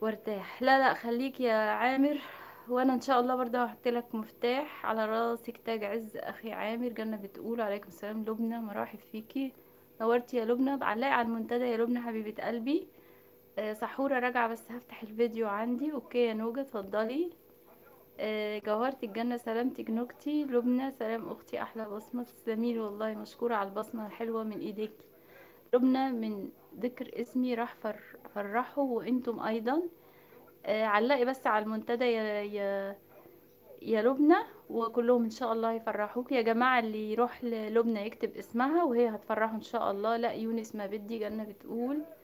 وارتاح لا لا خليك يا عامر وانا ان شاء الله برضه هحط لك مفتاح على راسك تاج عز اخي عامر جنة بتقول عليكم السلام لبنى مراحب فيكي نورتي يا لبنى بعلقي على المنتدى يا لبنى حبيبة قلبي آه، سحورة راجعة بس هفتح الفيديو عندي اوكي يا نوجة اتفضلي آه، جوهرة الجنة سلامتك نوجتي لبنى سلام اختي احلى بصمة تسلميلي والله مشكورة على البصمة الحلوة من ايديك لبنى من ذكر اسمي راح فر فرحه وانتم ايضا آه، علقي بس على المنتدى يا يا يا لبنى وكلهم ان شاء الله يفرحوك يا جماعة اللي يروح للبنى يكتب اسمها وهي هتفرحه ان شاء الله لا يونس ما بدي جنة بتقول